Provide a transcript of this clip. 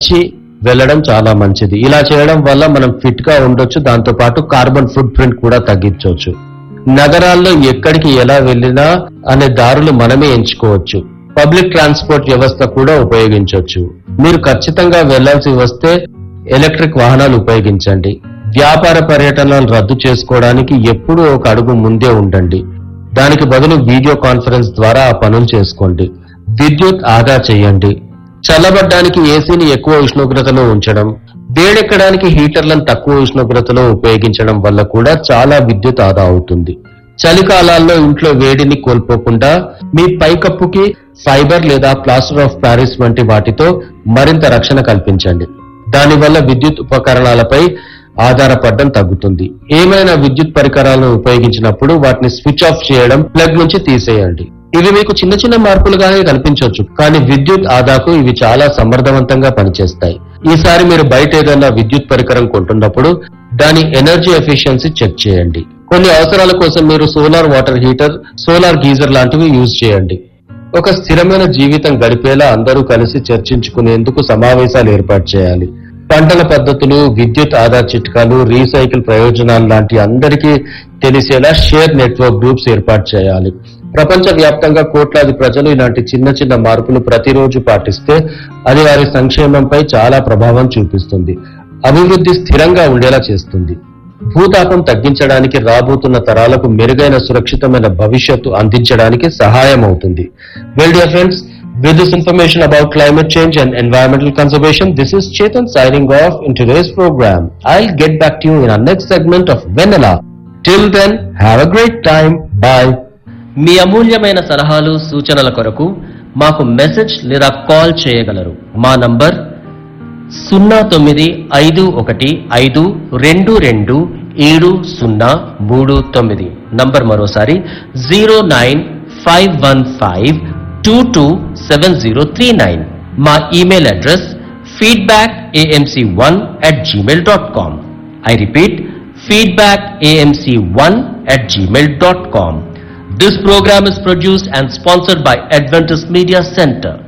నడిచి వెళ్ళడం చాలా మంచిది ఇలా చేయడం వల్ల మనం ఫిట్ గా ఉండొచ్చు దాంతో పాటు కార్బన్ ఫుట్ ప్రింట్ కూడా తగ్గించవచ్చు నగరాల్లో ఎక్కడికి ఎలా వెళ్ళినా అనే దారులు మనమే ఎంచుకోవచ్చు పబ్లిక్ ట్రాన్స్పోర్ట్ వ్యవస్థ కూడా ఉపయోగించవచ్చు మీరు ఖచ్చితంగా వెళ్లాల్సి వస్తే ఎలక్ట్రిక్ వాహనాలు ఉపయోగించండి వ్యాపార పర్యటనలు రద్దు చేసుకోవడానికి ఎప్పుడూ ఒక అడుగు ముందే ఉండండి దానికి బదులు వీడియో కాన్ఫరెన్స్ ద్వారా ఆ పనులు చేసుకోండి విద్యుత్ ఆదా చేయండి చల్లబడ్డానికి ఏసీని ఎక్కువ ఉష్ణోగ్రతలో ఉంచడం వేడెక్కడానికి హీటర్లను తక్కువ ఉష్ణోగ్రతలో ఉపయోగించడం వల్ల కూడా చాలా విద్యుత్ ఆదా అవుతుంది చలికాలాల్లో ఇంట్లో వేడిని కోల్పోకుండా మీ పైకప్పుకి ఫైబర్ లేదా ప్లాస్టర్ ఆఫ్ ప్యారిస్ వంటి వాటితో మరింత రక్షణ కల్పించండి దానివల్ల విద్యుత్ ఉపకరణాలపై ఆధారపడడం తగ్గుతుంది ఏమైనా విద్యుత్ పరికరాలను ఉపయోగించినప్పుడు వాటిని స్విచ్ ఆఫ్ చేయడం ప్లగ్ నుంచి తీసేయండి ఇవి మీకు చిన్న చిన్న మార్పులుగానే కనిపించవచ్చు కానీ విద్యుత్ ఆదాకు ఇవి చాలా సమర్థవంతంగా పనిచేస్తాయి ఈసారి మీరు బయట ఏదైనా విద్యుత్ పరికరం కొంటున్నప్పుడు దాని ఎనర్జీ ఎఫిషియన్సీ చెక్ చేయండి కొన్ని అవసరాల కోసం మీరు solar water heater solar geyser లాంటివి యూజ్ చేయండి ఒక స్థిరమైన జీవితం గడిపేలా అందరూ కలిసి చర్చించుకునేందుకు సమావేశాలు ఏర్పాటు చేయాలి పంటల పద్ధతులు విద్యుత్ ఆదా చిట్కాలు రీసైకిల్ ప్రయోజనాలు లాంటి అందరికీ తెలిసేలా షేర్ నెట్వర్క్ గ్రూప్స్ ఏర్పాటు చేయాలి ప్రపంచ వ్యాప్తంగా కోట్లాది ప్రజలు ఇలాంటి చిన్న చిన్న మార్పులు ప్రతిరోజు పాటిస్తే అది వారి సంక్షేమంపై చాలా ప్రభావం చూపిస్తుంది అభివృద్ధి స్థిరంగా ఉండేలా చేస్తుంది భూతాపం తగ్గించడానికి రాబోతున్న తరాలకు మెరుగైన సురక్షితమైన భవిష్యత్తు అందించడానికి సహాయం అవుతుంది well dear friends with this information about climate change and environmental conservation this is chetan signing off in today's program i'll get back to you in our next segment of vanilla till then have a great time bye మీ అమూల్యమైన సలహాలు సూచనల కొరకు మాకు message లేదా call చేయగలరు మా number సున్నా తొమ్మిది ఐదు ఒకటి ఐదు రెండు రెండు ఏడు సున్నా మూడు తొమ్మిది నంబర్ మరోసారి zero nine five one five two two seven zero three nine మా email address feedback AMC one at gmail dot com I repeat feedback amc1 at gmail.com. This program is produced and sponsored by Adventist Media Center.